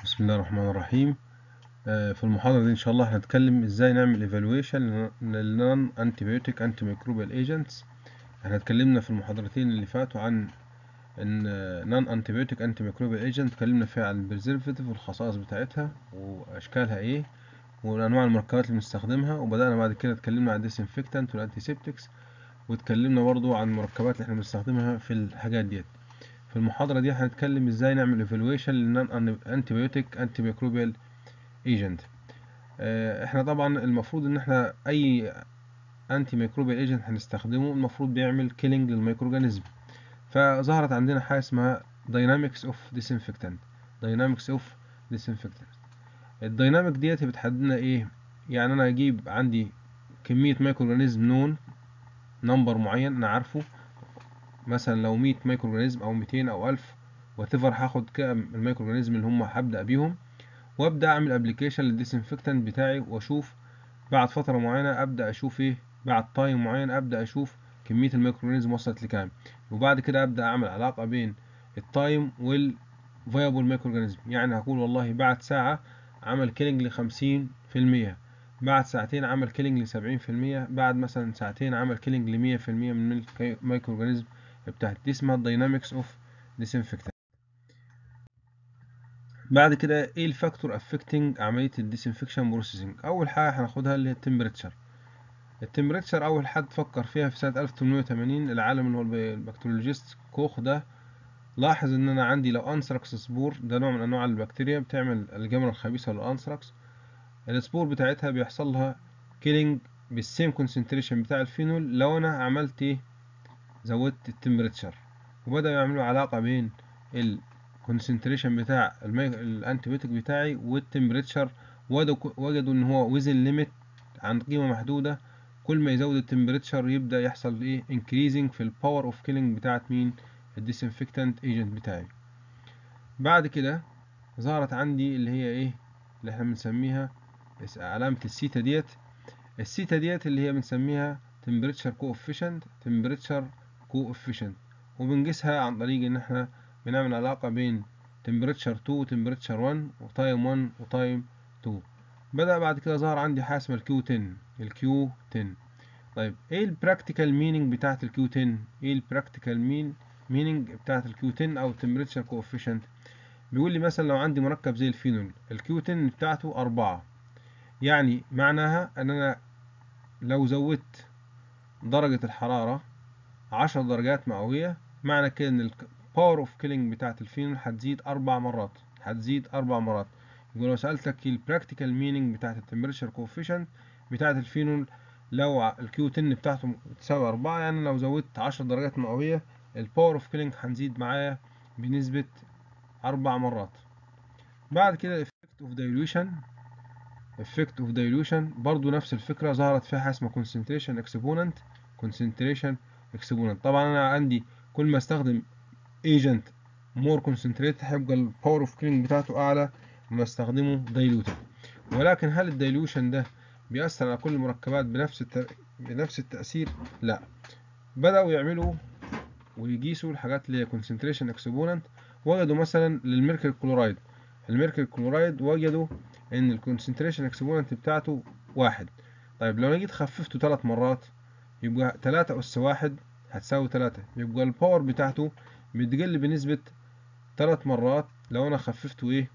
بسم الله الرحمن الرحيم آه، في المحاضرة دي إن شاء الله هنتكلم إزاي نعمل evaluation للنون antibiotic antimicrobial agents احنا اتكلمنا في المحاضرتين اللي فاتوا عن ان non antibiotic antimicrobial agent اتكلمنا فيها عن البريزرفاتيف والخصائص بتاعتها وأشكالها إيه وأنواع المركبات اللي بنستخدمها وبدأنا بعد كده اتكلمنا عن disinfectant والانتيسيبتكس واتكلمنا برضو عن المركبات اللي احنا بنستخدمها في الحاجات ديت في المحاضرة دي هنتكلم ازاي نعمل evaluation للنون antibiotic antimicrobial agent اه احنا طبعا المفروض ان احنا اي انتي ميكروبيال ايجنت هنستخدمه المفروض بيعمل كيلينج للميكروجانيزم فظهرت عندنا حاجه اسمها dynamics of disinfectant dynamics of disinfectant الديناميك ديت بتحدد لنا ايه يعني انا اجيب عندي كميه ميكروجانيزم نون نمبر معين انا عارفه مثلا لو 100 ميكروجانيزم او 200 او 1000 واتيفر هاخد كام الميكروجانيزم اللي هم هبدا بيهم وابدا اعمل ابلكيشن للديسانفكتنت بتاعي واشوف بعد فتره معينه ابدا اشوف ايه بعد تايم معين ابدا اشوف كميه الميكروجانيزم وصلت لكام وبعد كده ابدا اعمل علاقه بين التايم والفيابل ميكروجانيزم يعني هقول والله بعد ساعه عمل كيلينج ل 50% بعد ساعتين عمل كيلينج ل 70% بعد مثلا ساعتين عمل كيلينج ل 100% من الميكروجانيزم بتاعت دي اسمها الداينامكس اوف ديسانفكتنت بعد كده ايه الفاكتور افكتنج عمليه الديسانفكشن بروسيسنج اول حاجه هناخدها اللي هي التمبريتشر التمبريتشر اول حد فكر فيها في سنه 1880 العالم اللي هو البكتيريولوجيست كوخ ده لاحظ ان انا عندي لو انثراكس سبور ده نوع من انواع البكتيريا بتعمل الجمره الخبيثه للانثراكس السبور بتاعتها بيحصل لها كيلينج بالسيم كونسنتريشن بتاع الفينول لو انا عملت ايه زودت التمبريتشر وبدأوا يعملوا علاقة بين الكونسنتريشن بتاع الانتيبيوتيك بتاعي والتمبريتشر وجدوا ان هو وزن ليميت عن قيمة محدودة كل ما يزود التمبريتشر يبدأ يحصل ايه increasing في الباور اوف كيلينج بتاعت مين الديسانفكتنت ايجنت بتاعي بعد كده ظهرت عندي اللي هي ايه اللي احنا بنسميها علامة السيتا ديت السيتا ديت اللي هي بنسميها temperature coefficient temperature coefficient وبنقيسها عن طريق ان احنا بنعمل علاقة بين temperature 2 و temperature 1 وتايم 1 وتايم 2 بدأ بعد كده ظهر عندي حاجة اسمها الكيو 10 الكيو 10 طيب ايه البراكتيكال مينينج بتاعت الكيو 10 ايه البراكتيكال مين مينينج بتاعت الكيو 10 او temperature coefficient بيقول لي مثلا لو عندي مركب زي الفينول الكيو 10 بتاعته 4 يعني معناها ان انا لو زودت درجة الحرارة عشر درجات مئوية معنى كده ان الباور اوف كيلينج بتاعت الفينول هتزيد اربع مرات هتزيد اربع مرات يقول لو سألتك البراكتيكال مينينج بتاعت التمبريتشر كوفيشنت بتاعت الفينول لو الكيو 10 بتاعته تساوي أربعة يعني لو زودت عشر درجات مئوية الباور اوف كيلينج هنزيد معايا بنسبة أربع مرات بعد كده effect of dilution effect of dilution برضو نفس الفكرة ظهرت فيها حاجة اسمها concentration exponent concentration exponent طبعا انا عندي كل ما استخدم agent more concentrated هيبقى الباور اوف كلينج بتاعته اعلى ما استخدمه diluted ولكن هل الديلوشن ده بيأثر على كل المركبات بنفس الت... بنفس التأثير لا بدأوا يعملوا ويقيسوا الحاجات اللي هي concentration exponent وجدوا مثلا للميركل كلورايد الميركل كلورايد وجدوا ان الكونسنتريشن اكسبوننت بتاعته واحد طيب لو انا جيت خففته ثلاث مرات يبقى تلاتة أس واحد هتساوي تلاتة يبقى الباور بتاعته بتقل بنسبة تلات مرات لو أنا خففته إيه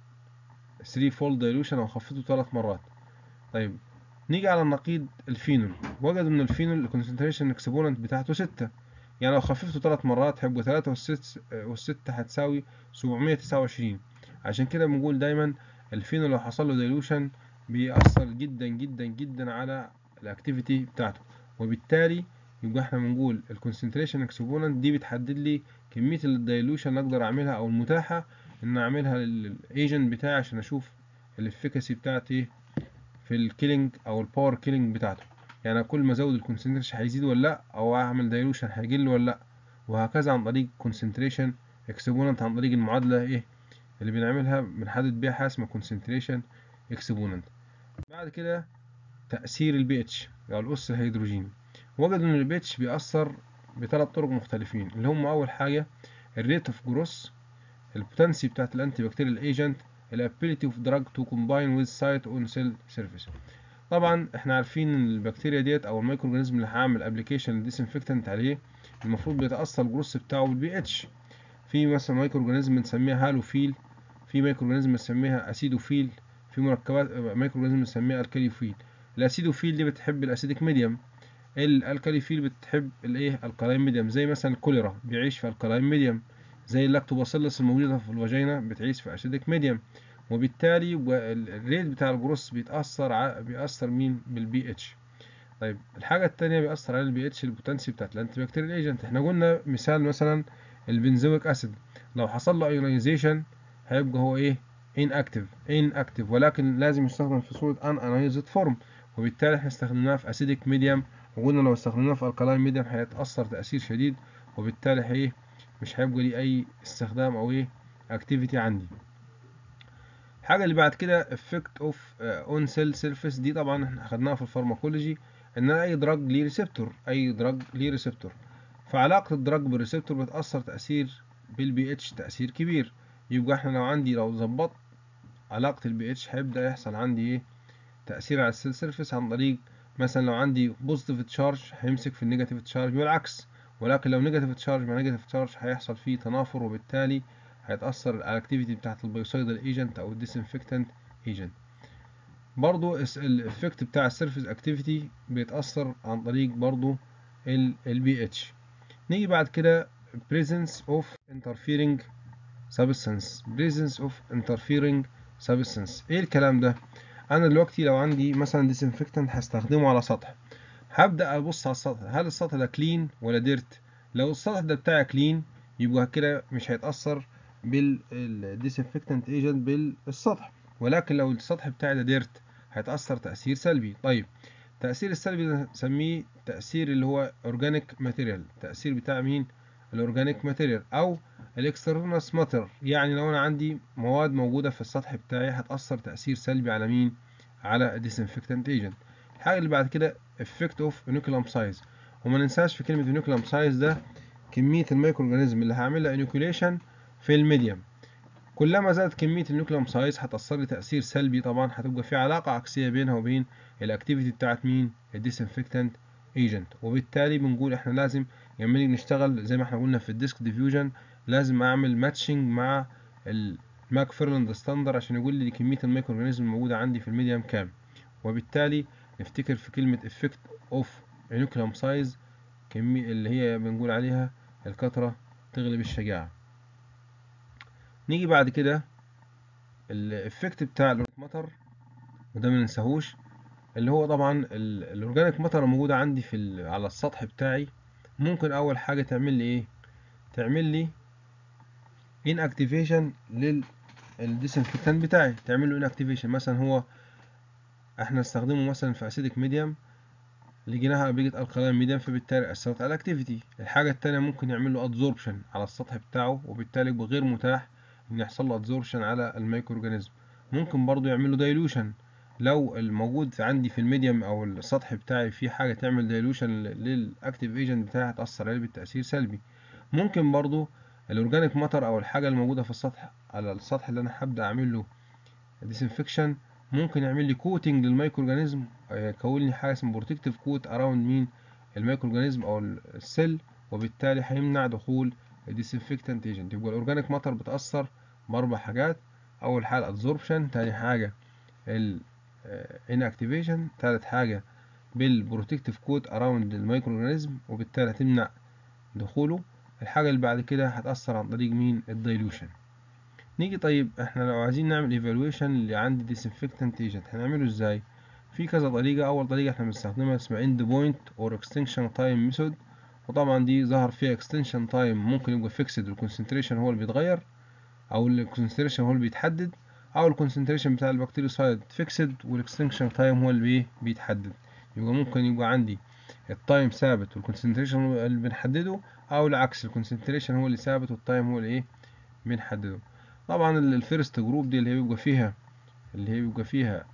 3 فولد دايلوشن أو خففته تلات مرات طيب نيجي على النقيض الفينول وجدوا إن الفينول الكونسنتريشن اكسبوننت بتاعته ستة يعني لو خففته تلات مرات هيبقى تلاتة والست والستة هتساوي سبعمية تسعة وعشرين عشان كده بنقول دايما الفينول لو حصل له دايلوشن بيأثر جدا جدا جدا على الاكتيفيتي بتاعته وبالتالي يبقى احنا بنقول الكونسنتريشن اكسبوننت دي بتحدد لي كميه الدايلوشن اللي اقدر اعملها او المتاحه ان اعملها للايجنت بتاعي عشان اشوف الافكاسي بتاعتي في الكيلينج او الباور كيلينج بتاعته يعني كل ما ازود الكونسنتريشن هيزيد ولا لا او اعمل دايلوشن هيقل ولا لا وهكذا عن طريق كونسنتريشن اكسبوننت عن طريق المعادله ايه اللي بنعملها بنحدد بيها حاجه اسمها كونسنتريشن اكسبوننت بعد كده تأثير البي اتش أو الأس الهيدروجيني وجدوا إن البي اتش بيأثر بثلاث طرق مختلفين اللي هم أول حاجة الريت اوف جروس البوتنسي بتاعت الانتي بكتيريال ايجنت الابيليتي اوف دراج تو كومباين ويز سايت اون سيل سيرفيس طبعا احنا عارفين ان البكتيريا ديت او الميكرو اورجانيزم اللي هعمل ابلكيشن ديسانفكتنت عليه المفروض بيتاثر الجروس بتاعه بالبي اتش في مثلا مايكرو اورجانيزم بنسميها هالوفيل في مايكرو اورجانيزم بنسميها اسيدوفيل في مركبات مايكرو اورجانيزم بنسميها الكاليوفيل الاسيدوفيل دي بتحب الاسيديك ميديم الالكاليفيل بتحب الايه الكلاين ميديم زي مثلا الكوليرا بيعيش في الكلاين ميديم زي اللاكتوباسيلس الموجوده في الفاجينا بتعيش في اسيديك ميديم وبالتالي الريت بتاع الجروس بيتاثر ع... بيأثر مين بالبي اتش طيب الحاجه الثانيه بيأثر على البي اتش البوتنسي بتاعت الانتي بكتيريال ايجنت احنا قلنا مثال مثلا البنزويك اسيد لو حصل له ايونيزيشن هيبقى هو ايه ان اكتف ان اكتف ولكن لازم يستخدم في صوره ان انايزد فورم وبالتالي احنا استخدمناه في اسيديك ميديم وقلنا لو استخدمناه في الكلاين ميديم هيتاثر تاثير شديد وبالتالي هي مش هيبقى ليه اي استخدام او ايه اكتيفيتي عندي الحاجه اللي بعد كده افكت اوف اون سيل سيرفيس دي طبعا احنا خدناها في الفارماكولوجي ان اي دراج ليه ريسبتور اي دراج ليه ريسبتور فعلاقه الدراج بالريسبتور بتاثر تاثير بالبي اتش تاثير كبير يبقى احنا لو عندي لو ظبطت علاقه البي اتش هيبدا يحصل عندي ايه تاثير على السيل سيرفيس عن طريق مثلا لو عندي بوزيتيف تشارج هيمسك في النيجاتيف تشارج والعكس ولكن لو نيجاتيف تشارج مع نيجاتيف تشارج هيحصل فيه تنافر وبالتالي هيتأثر على الاكتيفيتي بتاعت البيوسايدال ايجنت او الديسانفكتنت ايجنت برضو الافكت بتاع السيرفيس اكتيفيتي بيتأثر عن طريق برضو البي اتش نيجي بعد كده presence of interfering substance presence of interfering substance ايه الكلام ده انا دلوقتي لو عندي مثلا ديسانفكتنت هستخدمه على سطح هبدأ ابص على السطح هل السطح ده كلين ولا ديرت لو السطح ده بتاعي كلين يبقى كده مش هيتأثر بالديسانفكتنت ايجنت بالسطح ولكن لو السطح بتاعي ده ديرت هيتأثر تأثير سلبي طيب التأثير السلبي ده نسميه تأثير اللي هو اورجانيك ماتيريال التأثير بتاع مين الاورجانيك ماتيريال او الاكسترنس ماتر يعني لو انا عندي مواد موجودة في السطح بتاعي هتأثر تأثير سلبي على مين على الديسانفكتنت ايجنت الحاجة اللي بعد كده effect of inoculum size وما ننساش في كلمة inoculum size ده كمية الميكرو اورجانيزم اللي هعمل لها inoculation في الميديم كلما زادت كمية النيوكليوم سايز هتأثر لي تأثير سلبي طبعا هتبقى في علاقة عكسية بينها وبين الاكتيفيتي بتاعت مين الديسانفكتنت ايجنت وبالتالي بنقول احنا لازم لما نيجي نشتغل زي ما احنا قلنا في الديسك ديفيوجن لازم اعمل ماتشنج مع الماكفيرلاند ستاندر عشان يقول لي كمية الميكرو اورجانيزم الموجودة عندي في الميديم كام وبالتالي نفتكر في كلمة effect of nucleum size كمية اللي هي بنقول عليها الكثرة تغلب الشجاعة نيجي بعد كده الافكت بتاع الاورجانيك ماتر وده ما ننساهوش اللي هو طبعا الاورجانيك ماتر الموجودة عندي في على السطح بتاعي ممكن اول حاجة تعمل لي ايه تعمل لي inactivation للديسانفكتانت بتاعي تعمل له inactivation مثلا هو احنا نستخدمه مثلا في اسيدك ميديم لقيناها بيجت الكلاين ميديم فبالتالي اثرت على الاكتيفيتي الحاجه التانية ممكن يعمل له ادزوربشن على السطح بتاعه وبالتالي يبقى غير متاح ان يحصل له ادزوربشن على الميكرو اورجانيزم ممكن برضو يعمل له دايلوشن لو الموجود عندي في الميديم او السطح بتاعي فيه حاجه تعمل دايلوشن للاكتيف ايجنت بتاعي هتاثر عليه بالتاثير سلبي ممكن برضو الاورجانيك ماتر او الحاجه الموجوده في السطح على السطح اللي انا هبدا اعمل له ديسانفكشن ممكن يعمل لي كوتنج للمايكرو اورجانيزم يكون لي حاجه اسمها بروتكتيف كوت اراوند مين المايكرو اورجانيزم او السيل وبالتالي هيمنع دخول الديسانفكتنت ايجنت يبقى الاورجانيك ماتر بتاثر باربع حاجات اول حاجه ادزوربشن تاني حاجه ال انكتيفيشن تالت حاجه بالبروتكتيف كوت اراوند المايكرو اورجانيزم وبالتالي هتمنع دخوله الحاجه اللي بعد كده هتاثر عن طريق مين الدايلوشن نيجي طيب احنا لو عايزين نعمل ايفالويشن اللي عندي ديسانفكتنت ايجنت هنعمله ازاي في كذا طريقه اول طريقه احنا بنستخدمها اسمها اند بوينت اور اكستنشن تايم ميثود وطبعا دي ظهر فيها اكستنشن تايم ممكن يبقى فيكسد والكونسنتريشن هو اللي بيتغير او الكونسنتريشن هو اللي بيتحدد او الكونسنتريشن بتاع البكتيريوسايد فيكسد والاكستنشن تايم هو اللي بيتحدد يبقى ممكن يبقى عندي التايم ثابت والكونسنتريشن اللي بنحدده او العكس الكونسنتريشن هو اللي ثابت والتايم هو اللي ايه بنحدده طبعا الفيرست جروب دي اللي هي بيبقى فيها اللي هي بيبقى فيها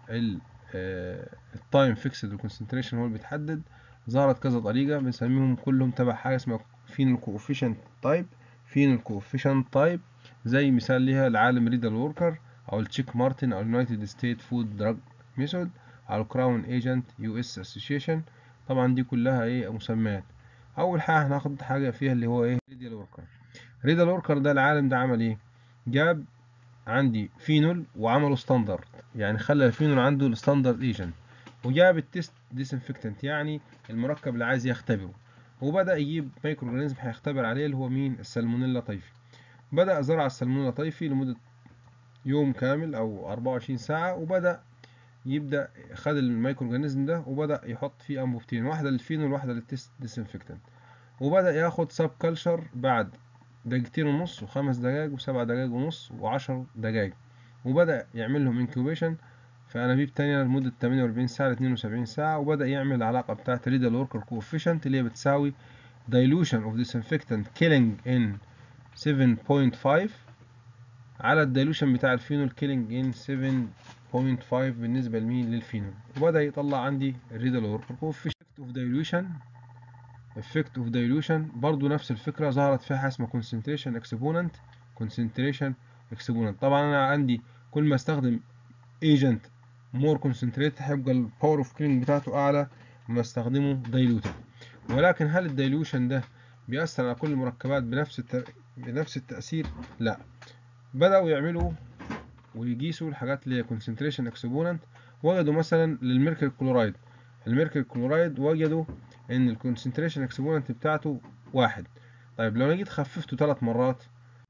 التايم فيكسد والكونسنتريشن هو اللي بيتحدد ظهرت كذا طريقه بنسميهم كلهم تبع حاجه اسمها فين الكوفيشنت تايب فين الكوفيشنت تايب زي مثال ليها العالم ريدال وركر او التشيك مارتن او اليونايتد ستيت فود دراج ميثود او الكراون ايجنت يو اس اسوشيشن طبعا دي كلها ايه مسميات اول حاجه هناخد حاجه فيها اللي هو ايه ريديال وركر ريديال وركر ده العالم ده عمل ايه جاب عندي فينول وعمله ستاندرد يعني خلى الفينول عنده الستاندرد ايجنت وجاب التيست ديسانفكتنت يعني المركب اللي عايز يختبره وبدا يجيب مايكرو اورجانيزم هيختبر عليه اللي هو مين السالمونيلا طيفي بدا زرع السالمونيلا طيفي لمده يوم كامل او 24 ساعه وبدا يبدا خد المايكرو اورجانيزم ده وبدا يحط فيه انبوبتين واحده للفينول وواحده للتيست ديسانفكتنت وبدا ياخد سب كلشر بعد دقيقتين ونص وخمس دقايق وسبع دقايق ونص وعشر دقايق وبدأ يعمل لهم انكوبيشن في انابيب تانية لمدة 48 ساعة ل 72 ساعة وبدأ يعمل العلاقة بتاعة ريدال وركر كوفيشنت اللي هي بتساوي dilution of disinfectant killing in 7.5 على الديلوشن بتاع الفينول killing in 7.5 بالنسبة لمين للفينول وبدأ يطلع عندي الريدال وركر كوفيشنت of dilution effect of dilution برضو نفس الفكرة ظهرت فيها حاجة اسمها concentration exponent concentration exponent طبعا أنا عندي كل ما استخدم agent more concentrated هيبقى ال power of killing بتاعته أعلى ما استخدمه diluted ولكن هل الديلوشن ده بيأثر على كل المركبات بنفس الت... بنفس التأثير؟ لا بدأوا يعملوا ويقيسوا الحاجات اللي هي concentration exponent وجدوا مثلا للميركوري كلورايد الميركوري كلورايد وجدوا ان الكونسنتريشن اكسبوننت بتاعته واحد طيب لو انا جيت خففته ثلاث مرات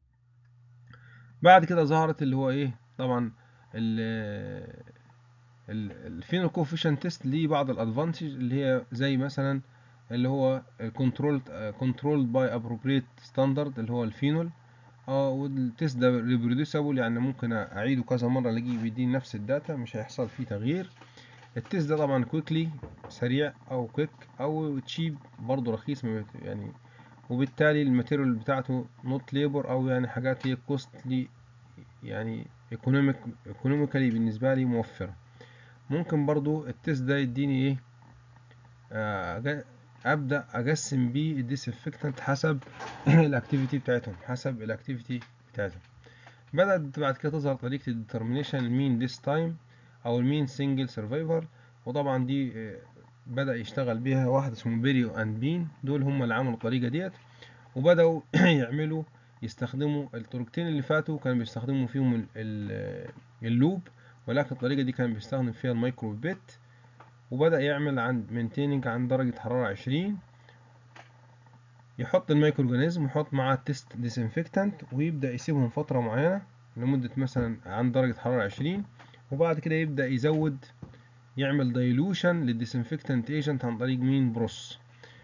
بعد كده ظهرت اللي هو ايه طبعا ال الفينول كوفيشنت تيست ليه بعض الادفانتج اللي هي زي مثلا اللي هو كنترول كنترول باي ابروبريت ستاندرد اللي هو الفينول اه والتيست ده ريبروديوسبل يعني ممكن اعيده كذا مره الاقيه بيديني نفس الداتا مش هيحصل فيه تغيير التيست ده طبعا كويكلي سريع او كويك او تشيب برضه رخيص يعني وبالتالي الماتيريال بتاعته نوت ليبر او يعني حاجات هي كوستلي يعني ايكونوميك ايكونوميكالي بالنسبه لي موفره ممكن برضو التيست ده يديني ايه آه ابدا اقسم بيه الديسانفكتنت حسب الاكتيفيتي بتاعتهم حسب الاكتيفيتي بتاعتهم بدات بعد كده تظهر طريقه الديترمينيشن المين ديس تايم او المين سنجل سرفايفر وطبعا دي بدا يشتغل بيها واحد اسمه بيريو اند بين دول هم اللي عملوا الطريقه ديت وبداوا يعملوا يستخدموا الطريقتين اللي فاتوا كانوا بيستخدموا فيهم اللوب ولكن الطريقه دي كان بيستخدم فيها المايكرو بيت وبدا يعمل عند مينتيننج عند درجه حراره عشرين يحط المايكرو اورجانيزم ويحط معاه التست ديسانفكتنت ويبدا يسيبهم فتره معينه لمده مثلا عند درجه حراره عشرين وبعد كده يبدا يزود يعمل دايلوشن للديسانفكتنت ايجنت عن طريق مين بروس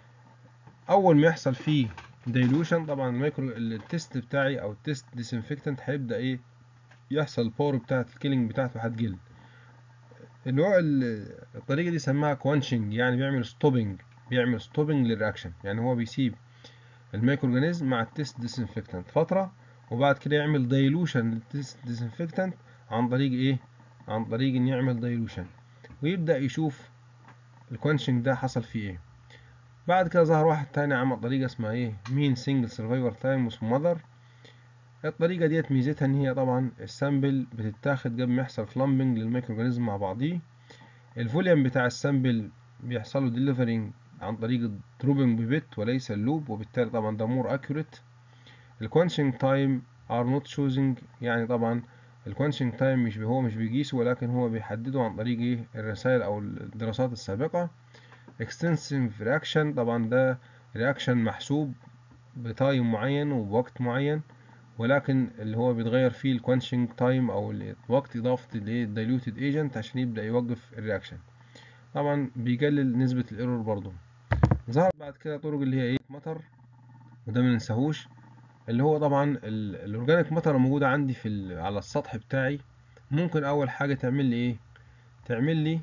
اول ما يحصل فيه دايلوشن طبعا المايكرو التست بتاعي او التست ديسانفكتنت هيبدا ايه يحصل الباور بتاعت الكيلينج بتاعته هتقل النوع الطريقه دي سماها كوانشنج يعني بيعمل ستوبنج بيعمل ستوبنج للرياكشن يعني هو بيسيب المايكرو اورجانيزم مع التست ديسانفكتنت فتره وبعد كده يعمل دايلوشن للتست ديسانفكتنت عن طريق ايه عن طريق ان يعمل دايلوشن ويبدا يشوف الكوانشنج ده حصل فيه ايه بعد كده ظهر واحد تاني عمل طريقة اسمها ايه مين سنجل سرفايفر تايم اسمه ماذر الطريقة ديت ميزتها ان هي طبعا السامبل بتتاخد قبل ما يحصل كلامبنج للمايكرو اورجانيزم مع بعضيه الفوليوم بتاع السامبل بيحصل له ديليفرنج عن طريق الدروبنج ببت وليس اللوب وبالتالي طبعا ده مور اكيوريت الكوانشنج تايم ار نوت شوزنج يعني طبعا الكوانشنج تايم مش هو مش بيقيسه ولكن هو بيحدده عن طريق ايه الرسائل او الدراسات السابقة extensive reaction طبعا ده reaction محسوب بتايم معين وبوقت معين ولكن اللي هو بيتغير فيه الكوانشنج تايم او الوقت اضافة الدايلوتد ايجنت عشان يبدأ يوقف الرياكشن طبعا بيقلل نسبة الايرور برضو ظهر بعد كده طرق اللي هي ايه مطر وده ما ننساهوش اللي هو طبعا الاورجانيك مطر موجودة عندي في على السطح بتاعي ممكن اول حاجة تعمل لي ايه تعمل لي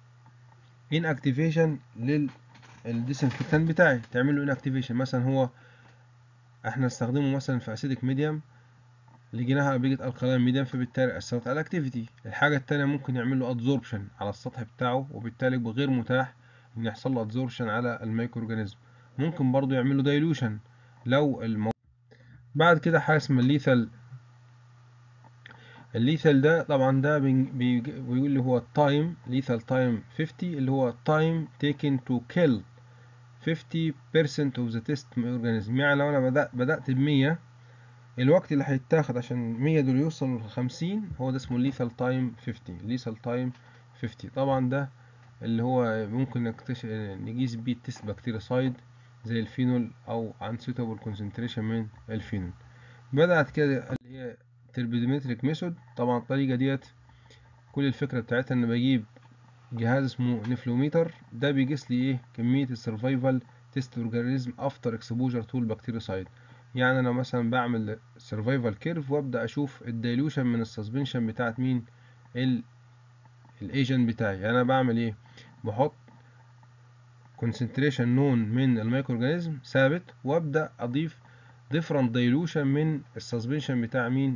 ان اكتيفيشن للديسانفكتنت بتاعي تعمل له ان اكتيفيشن مثلا هو احنا استخدمه مثلا في اسيدك ميديم لقيناها بقت الكلاين ميديم فبالتالي اثرت على الاكتيفيتي الحاجه التانية ممكن يعمل له ادزوربشن على السطح بتاعه وبالتالي يبقى غير متاح ان يحصل له ادزوربشن على المايكرو اورجانيزم ممكن برضو يعمل له دايلوشن لو المو... بعد كده حاجه اسمها الليثال الليثال ده طبعا ده بيج- بيج- بيقول لي هو التايم ليثال تايم 50 اللي هو تايم taken to kill 50% of the test organism يعني لو انا بدأت بدأت ب 100 الوقت اللي هيتاخد عشان 100 دول يوصلوا ل 50 هو ده اسمه lethal time 50 lethal time 50 طبعا ده اللي هو ممكن نكتشف نقيس بيه التست بكتيريسايد زي الفينول او unsuitable concentration من الفينول بدأت كده اللي هي تربيدومتريك ميثود طبعا الطريقة ديت كل الفكرة بتاعتها ان بجيب جهاز اسمه نفلوميتر ده بيقيس لي ايه كمية السرفايفل تيست اورجانيزم افتر اكسبوجر تو البكتيريسايد يعني انا مثلا بعمل سرفايفل كيرف وابدا اشوف الديلوشن من السسبنشن بتاعت مين ال الايجنت بتاعي يعني انا بعمل ايه بحط concentration نون من المايكرو اورجانيزم ثابت وابدا اضيف different dilution من السسبنشن بتاع مين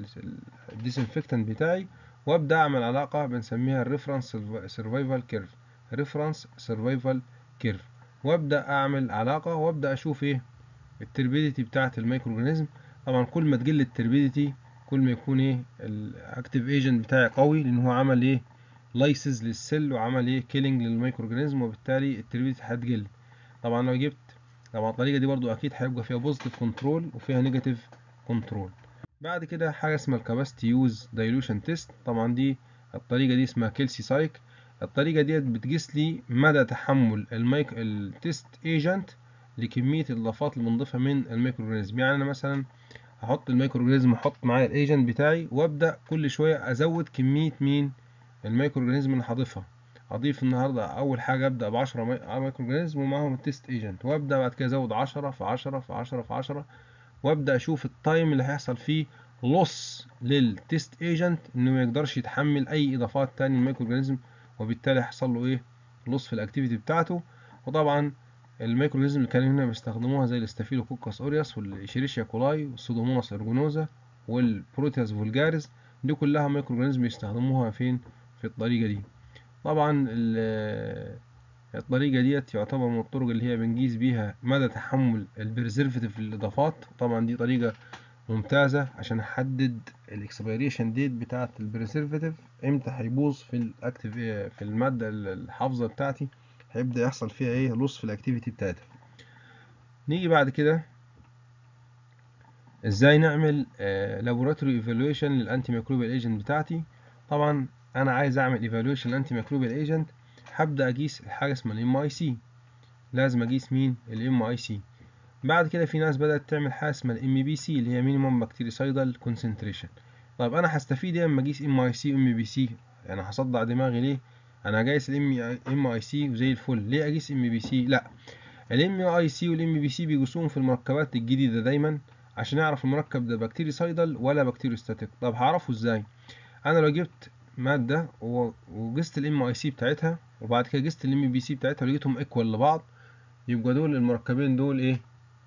الديسنفكتنت بتاعي وابدا اعمل علاقه بنسميها الريفرنس سرفايفل كيرف ريفرنس سرفايفل كيرف وابدا اعمل علاقه وابدا اشوف ايه التربيديتي بتاعه المايكرو اورجانيزم طبعا كل ما تقل التربيديتي كل ما يكون ايه الاكتيف ايجنت بتاعي قوي لان هو عمل ايه لايسز للسيل وعمل ايه كيلينج للمايكرو اورجانيزم وبالتالي التربيديتي هتقل طبعا لو جبت طبعا الطريقه دي برضو اكيد هيبقى فيها بوزيتيف كنترول وفيها نيجاتيف كنترول بعد كده حاجه اسمها الكاباسيتي يوز دايلوشن تيست طبعا دي الطريقه دي اسمها كيلسي سايك الطريقه ديت بتقيس لي مدى تحمل المايك التيست ايجنت لكميه الاضافات اللي بنضيفها من الميكرو اورجانيزم يعني انا مثلا هحط الميكرو اورجانيزم احط معايا الايجنت بتاعي وابدا كل شويه ازود كميه مين الميكرو اورجانيزم اللي هضيفها اضيف النهارده اول حاجه ابدا ب 10 مايكرو اورجانيزم ومعاهم التيست ايجنت وابدا بعد كده ازود 10 في 10 في 10 في 10 وابدا اشوف التايم اللي هيحصل فيه لوس للتيست ايجنت انه ما يقدرش يتحمل اي اضافات تاني للميكرو اورجانيزم وبالتالي هيحصل له ايه لوس في الاكتيفيتي بتاعته وطبعا الميكرو اورجانيزم اللي كانوا هنا بيستخدموها زي الاستافيلوكوكس اوريوس والشيريشيا كولاي والسودوموناس ارجونوزا والبروتياس فولجاريس دي كلها ميكرو اورجانيزم بيستخدموها فين في الطريقه دي طبعا الطريقه ديت يعتبر من الطرق اللي هي بنقيس بيها مدى تحمل البريزرفاتيف للاضافات طبعا دي طريقه ممتازه عشان احدد الاكسبيريشن ديت بتاعه البريزرفاتيف امتى هيبوظ في الاكتيف في الماده الحافظه بتاعتي هيبدا يحصل فيها ايه لص في الاكتيفيتي بتاعتها نيجي بعد كده ازاي نعمل لابوراتوري ايفالويشن للانتي ميكروبيال ايجنت بتاعتي طبعا انا عايز اعمل ايفالويشن للانتي ميكروبيال ايجنت هبدا اقيس حاجه اسمها الام اي سي لازم اقيس مين الام اي سي بعد كده في ناس بدات تعمل حاجه اسمها الام بي سي اللي هي مينيمم بكتيريسايدال كونسنتريشن طيب انا هستفيد ايه اما اقيس ام اي سي وام بي سي يعني هصدع دماغي ليه انا قايس الام ام اي سي وزي الفل ليه اقيس ام بي سي لا الام اي سي والام بي سي بيقيسوهم في المركبات الجديده دايما عشان اعرف المركب ده بكتيريسايدال ولا بكتيريوستاتيك طب هعرفه ازاي انا لو جبت ماده وقست الام اي سي بتاعتها وبعد كده قست الام بي سي بتاعتها ولقيتهم ايكوال لبعض يبقى دول المركبين دول ايه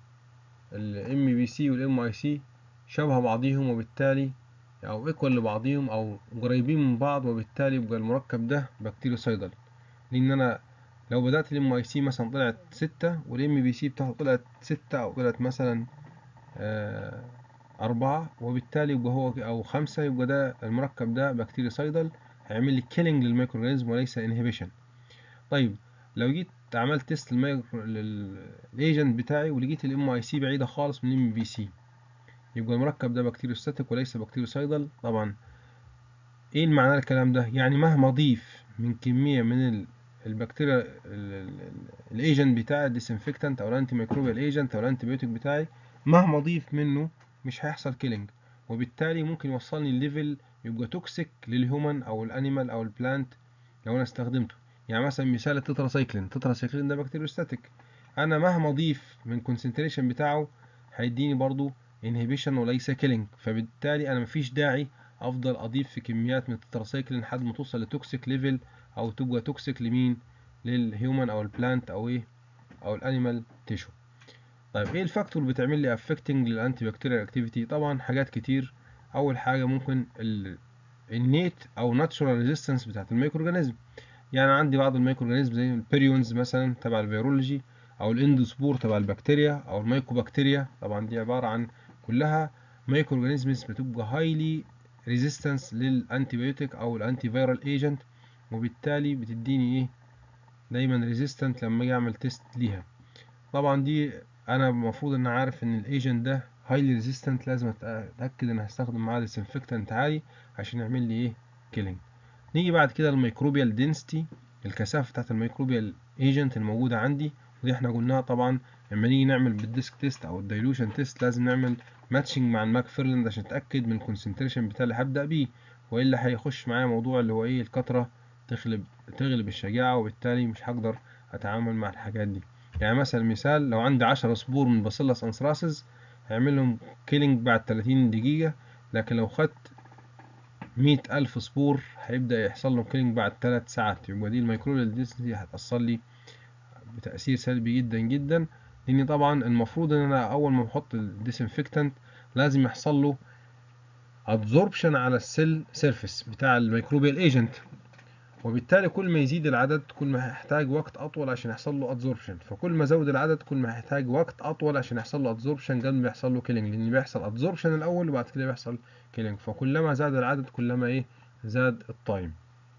الام بي سي والام اي سي شبه بعضيهم وبالتالي او ايكوال لبعضيهم او قريبين من بعض وبالتالي يبقى المركب ده بكتيريوسايدال لان انا لو بدات الام اي سي مثلا طلعت ستة والام بي سي بتاعته طلعت ستة او طلعت مثلا آه أربعة وبالتالي يبقى هو أو خمسة يبقى ده المركب ده بكتيريوسايدال هيعمل لي كيلينج للميكرو اورجانيزم وليس انهبيشن طيب لو جيت عملت تيست للايجنت بتاعي ولقيت الام اي سي بعيده خالص من الام بي سي يبقى المركب ده بكتيريوستاتيك وليس بكتيريوسايدال طبعا ايه المعنى الكلام ده يعني مهما اضيف من كميه من البكتيريا الايجنت بتاعي الديسنفكتنت او الانتي ميكروبيال ايجنت او الانتي بيوتيك بتاعي مهما اضيف منه مش هيحصل كيلينج وبالتالي ممكن يوصلني الليفل يبقى توكسيك للهيومن او الانيمال او البلانت لو انا استخدمته يعني مثلا مثال التتراسايكلين التتراسايكلين ده بكتيريوستاتيك انا مهما اضيف من كونسنتريشن بتاعه هيديني برضو انهبيشن وليس كيلينج فبالتالي انا مفيش داعي افضل اضيف في كميات من التتراسايكلين لحد ما توصل لتوكسيك ليفل او تبقى توكسيك لمين للهيومن او البلانت او ايه او الانيمال تيشو طيب ايه الفاكتور اللي بتعمل لي افكتنج للانتي بكتيريال اكتيفيتي طبعا حاجات كتير اول حاجه ممكن النيت او ناتشورال ريزيستنس بتاعت الميكرو اورجانيزم يعني عندي بعض الميكرو اورجانيزم زي البيريونز مثلا تبع الفيرولوجي او الاندوسبور تبع البكتيريا او الميكوبكتيريا طبعا دي عباره عن كلها مايكرو اورجانيزمز بتبقى هايلي ريزيستنس للانتيبيوتيك او الانتي فيرال ايجنت وبالتالي بتديني ايه دايما ريزيستنت لما اجي اعمل تيست ليها طبعا دي انا المفروض ان عارف ان الايجنت ده هايلي ريزيستنت لازم اتاكد ان هستخدم معاه ديسانفكتنت عالي عشان يعمل لي ايه كيلينج نيجي بعد كده الميكروبيال دينستي الكثافه بتاعت الميكروبيال ايجنت الموجوده عندي ودي احنا قلناها طبعا لما نيجي نعمل بالديسك تيست او الدايلوشن تيست لازم نعمل ماتشنج مع الماكفيرلاند عشان اتاكد من الكونسنتريشن بتاعي اللي هبدا بيه والا هيخش معايا موضوع اللي هو ايه الكتره تغلب تغلب الشجاعه وبالتالي مش هقدر اتعامل مع الحاجات دي يعني مثلا مثال لو عندي 10 صبور من باسيلس انثراسيس هيعمل لهم كيلينج بعد 30 دقيقه لكن لو خدت مية ألف صبور هيبدأ يحصل لهم كيلينج بعد 3 ساعات يبقى دي الميكروبيال دينستي هتأثر لي بتأثير سلبي جدا جدا لأن طبعا المفروض إن أنا أول ما بحط الديسانفكتنت لازم يحصل له ادزوربشن على السيل سيرفيس بتاع الميكروبيال ايجنت وبالتالي كل ما يزيد العدد كل ما هيحتاج وقت اطول عشان يحصل له ادزوربشن فكل ما زود العدد كل ما هيحتاج وقت اطول عشان يحصل له ادزوربشن قبل ما يحصل له كيلينج لان بيحصل ادزوربشن الاول وبعد كده بيحصل كيلينج فكلما زاد العدد كلما ايه زاد التايم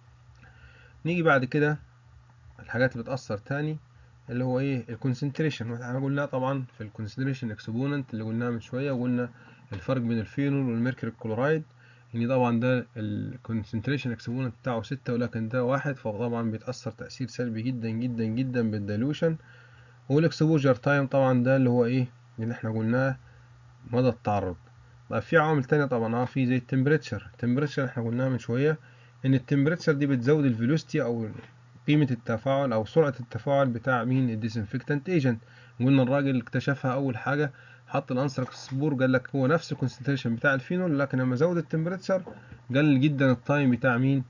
نيجي بعد كده الحاجات اللي بتأثر تاني اللي هو ايه الكونسنتريشن احنا قلنا طبعا في الكونسنتريشن اكسبوننت اللي قلناه من شويه وقلنا الفرق بين الفينول والميركوري كلورايد ان طبعا ده الكونسنتريشن اكسبوننت بتاعه ستة ولكن ده واحد فطبعا بيتأثر تأثير سلبي جدا جدا جدا بالديلوشن والاكسبوجر تايم طبعا ده اللي هو ايه اللي احنا قلناه مدى التعرض طيب في عوامل تانية طبعا اه في زي التمبريتشر التمبريتشر احنا قلناها من شوية ان التمبريتشر دي بتزود الفيلوسيتي او قيمة التفاعل او سرعة التفاعل بتاع مين الديسنفكتنت ايجنت قلنا الراجل اكتشفها اول حاجة حط الانثراكس سبور قال لك هو نفس الكونسنتريشن بتاع الفينول لكن لما زود التمبريتشر قلل جدا التايم بتاع مين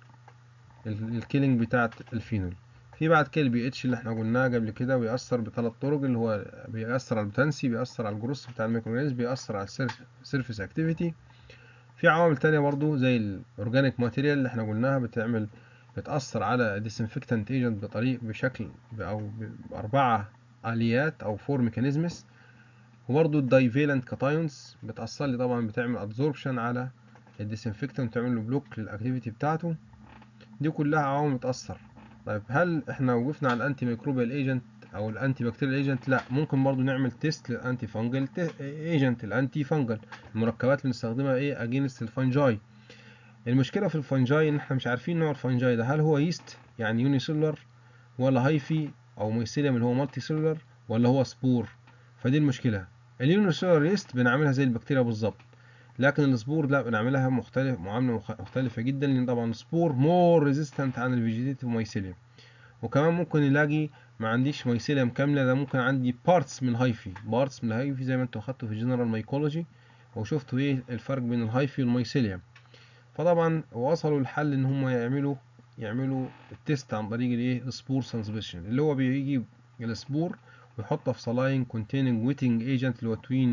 الكيلينج بتاع الفينول في بعد كده البي اتش اللي احنا قلناه قبل كده بيأثر بثلاث طرق اللي هو بيأثر على البوتنسي بيأثر على الجروس بتاع الميكرووريزم بيأثر على السيرفيس اكتيفيتي في عوامل تانية برضو زي الاورجانيك ماتيريال اللي احنا قلناها بتعمل بتأثر على ديسانفكتنت ايجنت بطريق بشكل او بأربعة آليات أو فور ميكانيزمز وبرضو الدايفيلنت كاتايونز بتأثر لي طبعا بتعمل ادزوربشن على الديسانفكتنت وتعمل له بلوك للاكتيفيتي بتاعته دي كلها عوامل بتأثر طيب هل احنا وقفنا على الانتي ميكروبيال ايجنت او الانتي بكتيريال ايجنت لا ممكن برضو نعمل تيست للانتي فانجل ايجنت الانتي فانجل المركبات اللي بنستخدمها ايه اجينست الفانجاي المشكله في الفانجاي ان احنا مش عارفين نوع الفانجاي ده هل هو يست يعني يوني سيلولر ولا هايفي او ميسيليوم اللي هو مالتي سيلولر ولا هو سبور فدي المشكله اليوني سيلولر يست بنعملها زي البكتيريا بالظبط لكن السبور لا بنعملها مختلف معامله مختلفه جدا لان طبعا السبور مور ريزيستنت عن الفيجيتيف مايسيليوم وكمان ممكن نلاقي ما عنديش مايسيليوم كامله ده ممكن عندي بارتس من هايفي بارتس من الهايفي زي ما انتوا اخدتوا في جنرال مايكولوجي وشفتوا ايه الفرق بين الهايفي والمايسيليوم فطبعا وصلوا لحل ان هم يعملوا يعملوا التيست عن طريق الايه السبور سسبشن اللي هو بيجيب السبور ويحطها في صلاين containing wetting agent اللي هو توين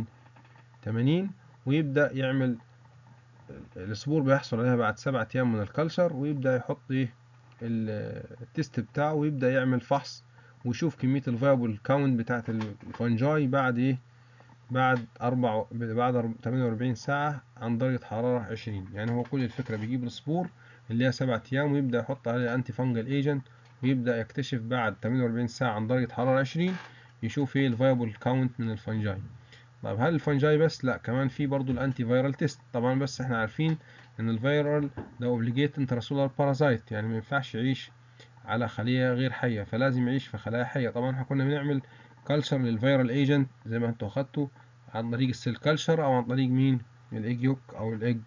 80 ويبدأ يعمل السبور بيحصل عليها بعد سبعة أيام من الكلشر ويبدأ يحط إيه التيست بتاعه ويبدأ يعمل فحص ويشوف كمية الفيابل كاونت بتاعت الفنجاي بعد إيه بعد أربع بعد 48 ساعة عن درجة حرارة 20 يعني هو كل الفكرة بيجيب السبور اللي هي سبعة أيام ويبدأ يحط عليها أنتي فانجل ايجنت ويبدأ يكتشف بعد 48 ساعة عن درجة حرارة 20 يشوف ايه الفيابل كاونت من الفنجاي طيب هل الفنجاي بس لا كمان في برضو الانتي فيرال تيست طبعا بس احنا عارفين ان الفيرال ده اوبليجيت انتراسولار بارازايت يعني ما ينفعش يعيش على خلية غير حية فلازم يعيش في خلايا حية طبعا احنا كنا بنعمل كلشر للفيرال ايجنت زي ما انتوا اخدتوا عن طريق السيل كلشر او عن طريق مين الايج يوك او الايج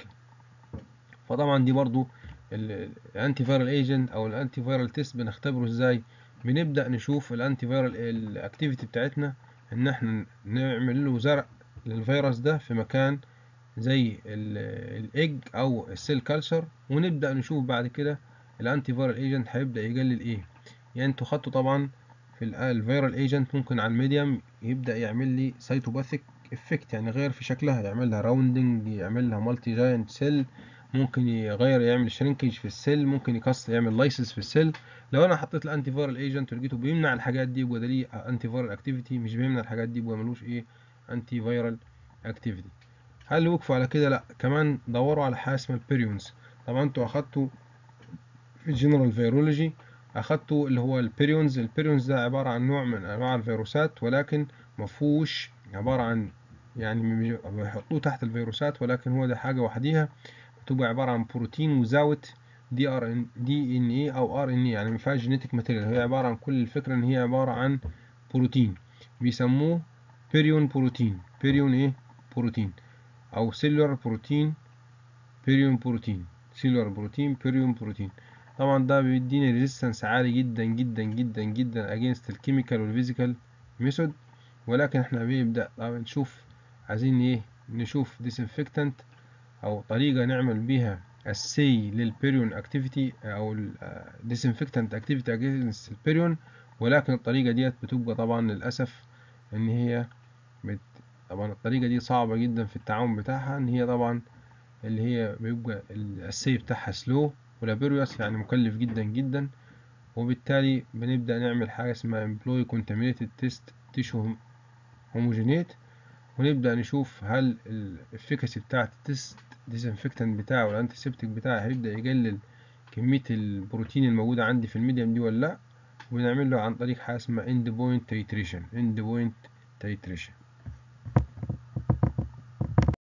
فطبعا دي برضو الانتي فيرال ايجنت او الانتي فيرال تيست بنختبره ازاي بنبدأ نشوف الانتي فيرال الاكتيفيتي بتاعتنا ان احنا نعمل له زرع للفيروس ده في مكان زي الايج او السيل كلشر ونبدأ نشوف بعد كده الانتي فيرال ايجنت هيبدأ يقلل ايه يعني انتوا خدتوا طبعا في الفيرال ايجنت ممكن على الميديم يبدأ يعمل لي سيتوباثيك افكت يعني غير في شكلها يعمل لها راوندنج يعمل لها مالتي جاينت سيل ممكن يغير يعمل شرينكج في السيل ممكن يكسر يعمل لايسس في السيل لو انا حطيت الانتي فيرال ايجنت ولقيته بيمنع الحاجات دي يبقى ده ليه انتي فيرال اكتيفيتي مش بيمنع الحاجات دي يبقى ملوش ايه انتي فيرال اكتيفيتي هل وقفوا على كده لا كمان دوروا على حاجه اسمها البيريونز طبعا انتوا اخدتوا في الجنرال فيرولوجي اخدتوا اللي هو البيريونز البيريونز ده عباره عن نوع من انواع الفيروسات ولكن مفهوش عباره عن يعني بيحطوه تحت الفيروسات ولكن هو ده حاجه وحديها بتبقى عباره عن بروتين وزاوت دي ار ان دي ان اي او ار ان اي يعني ما فيهاش جينيتك ماتيريال هي عباره عن كل الفكره ان هي عباره عن بروتين بيسموه بيريون بروتين بيريون ايه بروتين او سيلولار بروتين بيريون بروتين سيلولار بروتين بيريون بروتين طبعا ده بيديني ريزيستنس عالي جدا جدا جدا جدا اجينست الكيميكال والفيزيكال ميثود ولكن احنا بنبدا طبعا نشوف عايزين ايه نشوف ديسانفكتنت او طريقه نعمل بيها السي للبيريون اكتيفيتي او الديسانفكتنت اكتيفيتي اجينست البيريون ولكن الطريقه ديت بتبقى طبعا للاسف ان هي بت... طبعا الطريقه دي صعبه جدا في التعامل بتاعها ان هي طبعا اللي هي بيبقى السي بتاعها سلو ولابيريوس يعني مكلف جدا جدا وبالتالي بنبدأ نعمل حاجة اسمها employee contaminated test tissue homogenate ونبدأ نشوف هل الافيكاسي بتاعة التست ديسانفكتنت بتاعه والانتيسبتيك بتاعه هيبدأ يقلل كمية البروتين الموجودة عندي في الميديم دي ولا لأ وبنعمل له عن طريق حاجة اسمها end point titration end point titration